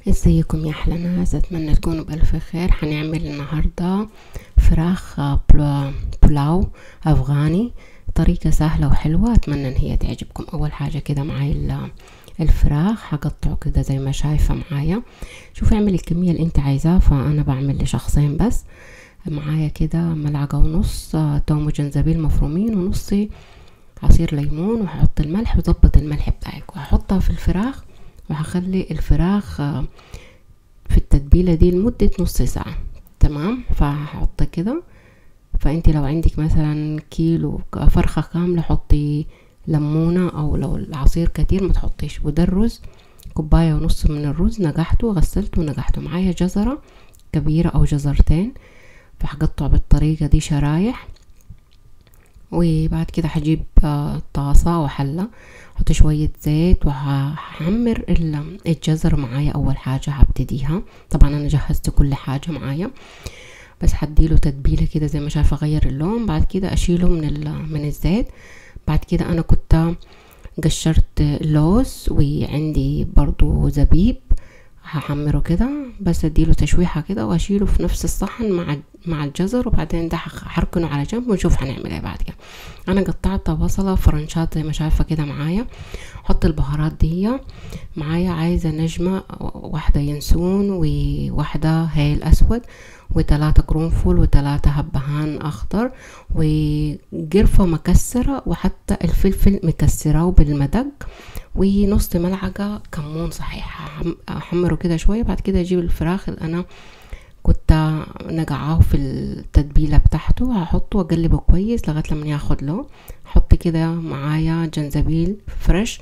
ازيكم يا احلى ناس اتمنى تكونوا بالف خير هنعمل النهارده فراخ بلا- بلاو افغاني طريقه سهله وحلوه اتمنى ان هي تعجبكم اول حاجه كده معايا ال- الفراخ هقطعه كده زي ما شايفه معايا شوفي اعملي الكميه اللي انت عايزاها فانا بعمل لشخصين بس معايا كده ملعقه ونص آه، توم وجنزبيل مفرومين ونصي عصير ليمون وهحط الملح وظبط الملح بتاعك وهحطها في الفراخ وهخلي الفراخ آه، في التتبيلة دي لمدة نص ساعة تمام فهحط كده فانت لو عندك مثلا كيلو ك- فرخة كاملة حطي ليمونة او لو العصير كتير ما تحطيش وده الرز كوباية ونص من الرز نقحته وغسلته ونقحته معايا جزرة كبيرة او جزرتين فهقطع بالطريقة دي شرايح وبعد كده هجيب آه، طاسة وحلة احط شوية زيت وهحمر ال- الجزر معايا اول حاجة هبتديها طبعا انا جهزت كل حاجة معايا بس هديله تتبيلة كده زي ما شايفة اغير اللون بعد كده اشيله من ال- من الزيت بعد كده انا كنت قشرت لوز وعندي برضو زبيب هحمره كده بس اديله تشويحة كده واشيله في نفس الصحن مع مع الجزر وبعدين ده هخ- هركنه على جنب ونشوف هنعمل ايه بعد كده انا قطعت بصلة فرنشات زي ما شايفة كده معايا احط البهارات دي معايا عايزة نجمة واحدة ينسون وواحدة هيل اسود وثلاثة قرنفل وثلاثة هبهان اخضر وقرفة مكسرة وحتى الفلفل مكسراه بالمدق ونص ملعقة كمون صحيح هحم- احمره كده شوية بعد كده اجيب الفراخ اللي انا كنت نقعاه في التتبيلة بتاعته هحطه واقلبه كويس لغاية لما ياخد له احط كده معايا جنزبيل فريش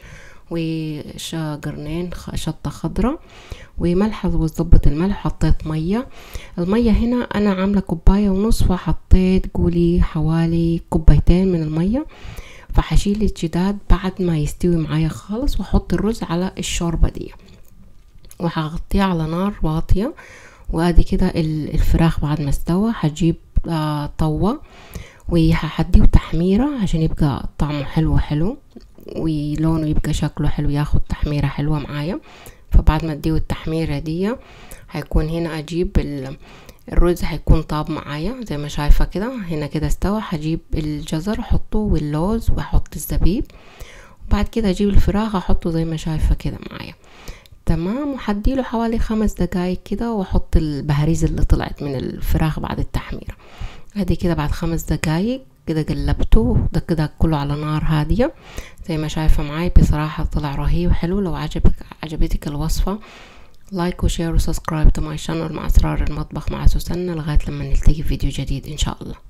وقرنين خ- شطة خضرة وملح وظبط الملح حطيت مية المية هنا انا عاملة كوباية ونص فحطيت قولي حوالي كوبايتين من المية فحشيل الجداد بعد ما يستوي معايا خالص واحط الرز على الشوربة دي وهغطيه على نار واطية وادي كده ال- الفراخ بعد ما استوى هجيب آه طوة وهحديه تحميرة عشان يبقى طعمه حلو حلو ولونه يبقى شكله حلو ياخد تحميرة حلوة معايا فبعد ما اديه التحميرة دي هيكون هنا اجيب ال- الرز هيكون طاب معايا زي ما شايفة كده هنا كده استوى هجيب الجزر احطه واللوز واحط الزبيب وبعد كده اجيب الفراخ احطه زي ما شايفة كده معايا تمام وحديله حوالي خمس دقايق كده واحط البهاريز اللي طلعت من الفراخ بعد التحميرة ادي كده بعد خمس دقايق كده قلبته ده كده كله على نار هادية زي ما شايفة معاي بصراحة طلع رهيب حلو لو عجبك عجبتك الوصفة لايك وشير وسبسكرايب تو ماي شانل مع اسرار المطبخ مع سوسنة لغاية لما نلتقي في فيديو جديد ان شاء الله